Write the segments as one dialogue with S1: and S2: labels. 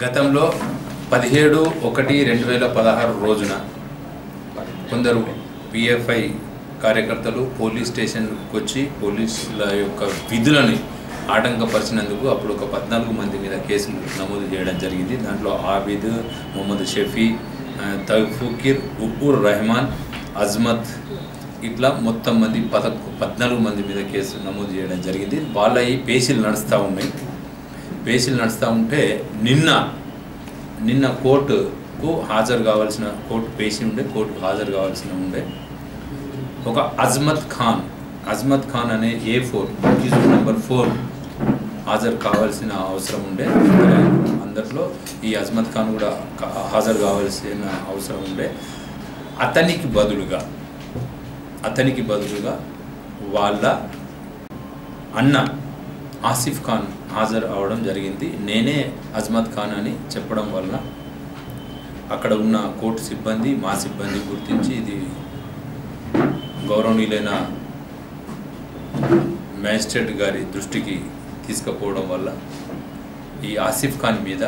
S1: గతంలో పదిహేడు ఒకటి రెండు వేల పదహారు రోజున కొందరు పిఎఫ్ఐ కార్యకర్తలు పోలీస్ స్టేషన్కి వచ్చి పోలీసుల యొక్క విధులని ఆటంకపరిచినందుకు అప్పుడు ఒక పద్నాలుగు మంది మీద కేసులు నమోదు చేయడం జరిగింది దాంట్లో ఆబిద్ మొహమ్మద్ షఫీ ఆ, తౌఫుకీర్ ఉప్పుర్ రెహమాన్ అజ్మత్ ఇట్లా మొత్తం మంది పద పద్నాలుగు మంది మీద కేసు నమోదు చేయడం జరిగింది వాళ్ళ ఈ పేషీలు నడుస్తూ ఉన్నాయి పేషీలు నడుస్తూ ఉంటే నిన్న నిన్న కోర్టుకు హాజరు కావాల్సిన కోర్టు పేషీ ఉండే కోర్టుకు హాజరు కావాల్సిన ఉండే ఒక అజ్మత్ ఖాన్ అజ్మత్ ఖాన్ అనే A four case number four హాజరు కావాల్సిన అవసరం ఉండే మరి అందరిలో ఈ అజ్మత్ ఖాన్ కూడా కా- హాజరు కావాల్సిన అవసరం ఉండే అతనికి బదులుగా అతనికి బదులుగా వాళ్ళ అన్న ఆసిఫ్ ఖాన్ హాజరు అవడం జరిగింది నేనే అజ్మత్ ఖాన్ అని చెప్పడం వలన అక్కడ ఉన్న కోర్టు సిబ్బంది మా సిబ్బంది గుర్తించి ఇది గౌరవనీయులైన మ్యాజిస్ట్రేట్ గారి దృష్టికి తీసుకుపోవడం వల్ల ఈ ఆసిఫ్ ఖాన్ మీద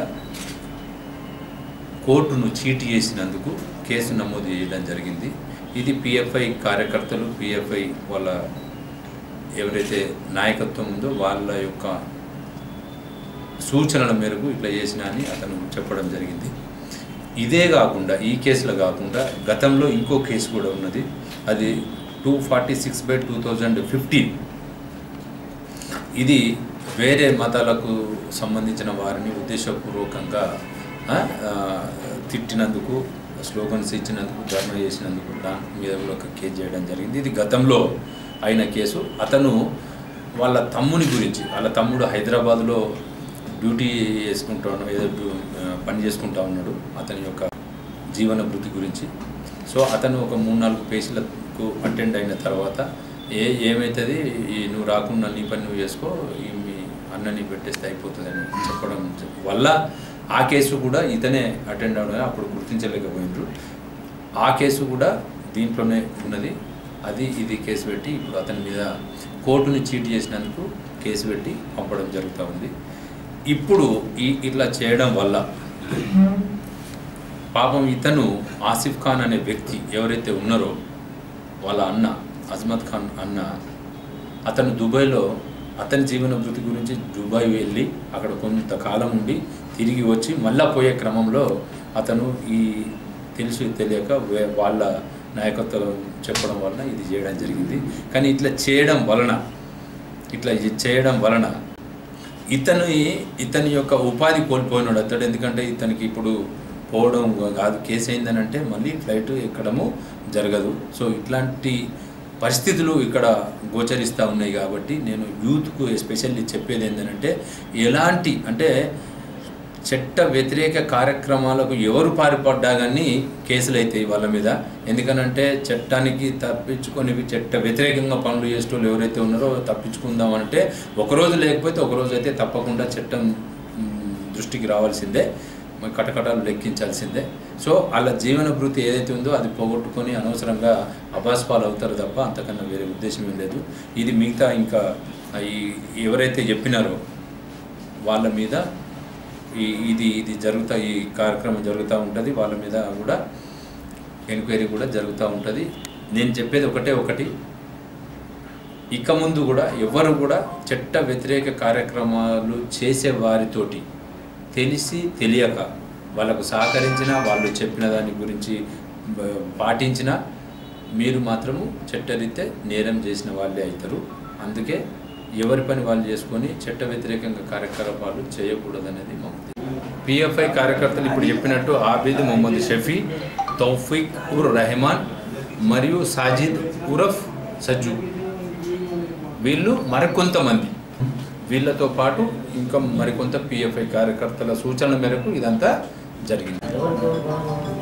S1: కోర్టును చీటి చేసినందుకు కేసు నమోదు చేయడం జరిగింది ఇది పిఎఫ్ఐ కార్యకర్తలు పిఎఫ్ఐ వాళ్ళ ఎవరైతే నాయకత్వం ఉందో వాళ్ళ యొక్క సూచనల మేరకు ఇట్లా చేసిన అని అతను చెప్పడం జరిగింది ఇదే కాకుండా ఈ కేసులో కాకుండా గతంలో ఇంకో కేసు కూడా ఉన్నది అది two forty six by two thousand fifteen ఇది వేరే మతాలకు సంబంధించిన వారిని ఉద్దేశపూర్వకంగా ఆ, ఆ, తిట్టినందుకు స్లోగన్స్ ఇచ్చినందుకు ధర్నా చేసినందుకు దాని మీద కూడా ఒక కేసు చేయడం జరిగింది ఇది గతంలో అయిన కేసు అతను వాళ్ళ తమ్ముని గురించి వాళ్ళ తమ్ముడు హైదరాబాద్లో డ్యూటీ చేసుకుంటా ఉన్నాడు ఏదో డ్యూ- ఆ, పని చేసుకుంటా ఉన్నాడు అతని యొక్క జీవన వృత్తి గురించి సో అతను ఒక మూడు నాలుగు పేజీలకు అటెండ్ అయిన తర్వాత ఏ ఏమవుతుంది ఈ నువ్వు రాకుండా నీ పని నువ్వు చేసుకో ఈ మీ అన్నని పెట్టేస్తే అయిపోతుందని చెప్పడం వల్ల ఆ కేసు కూడా ఇతనే అటెండ్ అవడం అప్పుడు గుర్తించలేకపోయినారు ఆ కేసు కూడా దీంట్లోనే ఉన్నది అది ఇది కేసు పెట్టి ఇప్పుడు అతని మీద కోర్టుని చీట్ చేసినందుకు కేసు పెట్టి పంపడం జరుగుతూ ఉంది ఇప్పుడు ఈ ఇట్లా చేయడం వల్ల పాపం ఇతను ఆసిఫ్ ఖాన్ అనే వ్యక్తి ఎవరైతే ఉన్నారో వాళ్ళ అన్న అజ్మత్ ఖాన్ అన్న అతను దుబాయ్లో అతని జీవన వృత్తి గురించి దుబాయ్ వెళ్ళి అక్కడ కొంతకాలం ఉండి తిరిగి వచ్చి మళ్ళా పోయే క్రమంలో అతను ఈ తెలిసి తెలియక వే- వాళ్ళ నాయకత్వం చెప్పడం వలన ఇది చేయడం జరిగింది కానీ ఇట్లా చేయడం వలన ఇట్లా ఇది చేయడం వలన ఇతను ఇతని యొక్క ఉపాధి కోల్పోయినాడు అతడు ఎందుకంటే ఇతనికి ఇప్పుడు పోవడం కాదు కేసు అయిందని అంటే మళ్ళీ ఫ్లైట్ ఎక్కడము జరగదు సో ఇట్లాంటి పరిస్థితులు ఇక్కడ గోచరిస్తూ ఉన్నాయి కాబట్టి నేను యూత్కు ఎస్పెషల్లీ చెప్పేది ఏంటంటే ఎలాంటి అంటే చట్ట వ్యతిరేక కార్యక్రమాలకు ఎవరు పాల్పడ్డా కానీ కేసులు అవుతాయి వాళ్ళ మీద ఎందుకనంటే చట్టానికి తప్పించుకొని చట్ట వ్యతిరేకంగా పనులు చేసేటోళ్ళు ఎవరైతే ఉన్నారో తప్పించుకుందాం అంటే ఒకరోజు లేకపోతే ఒకరోజు అయితే తప్పకుండా చట్టం మ్, దృష్టికి రావాల్సిందే మరి కటకటాలు లెక్కించాల్సిందే సో వాళ్ళ జీవన భృతి ఏదైతే ఉందో అది పోగొట్టుకొని అనవసరంగా అభాస్పాలు అవుతారు తప్ప అంతకన్నా వేరే ఉద్దేశం ఏం లేదు ఇది మిగతా ఇంకా ఈ ఎవరైతే చెప్పినారో వాళ్ళ మీద ఈ ఇది ఇది జరుగుతా ఈ కార్యక్రమం జరుగుతూ ఉంటుంది వాళ్ళ మీద కూడా ఎంక్వైరీ కూడా జరుగుతూ ఉంటుంది నేను చెప్పేది ఒకటే ఒకటి ఇక ముందు కూడా ఎవరు కూడా చట్ట వ్యతిరేక కార్యక్రమాలు చేసే వారితోటి తెలిసి తెలియక వాళ్ళకు సహకరించిన వాళ్ళు చెప్పిన దాని గురించి బ- పాటించిన మీరు మాత్రము చట్టరీత్యా నేరం చేసిన వాళ్ళే అవుతారు అందుకే ఎవరి పని వాళ్ళు చేసుకొని చట్ట వ్యతిరేకంగా కార్యకలాపాలు చేయకూడదనేది మా ఉద్దేశం పిఎఫ్ఐ కార్యకర్తలు ఇప్పుడు చెప్పినట్టు ఆబిద్ మొహమ్మద్ షఫీ తౌఫీక్ ఉర్ రెహమాన్ మరియు సాజిద్ ఉరఫ్ సజ్జు వీళ్ళు మరికొంతమంది వీళ్ళతో పాటు ఇంకా మరికొంత పిఎఫ్ఐ కార్యకర్తల సూచనల మేరకు ఇదంతా జరిగింది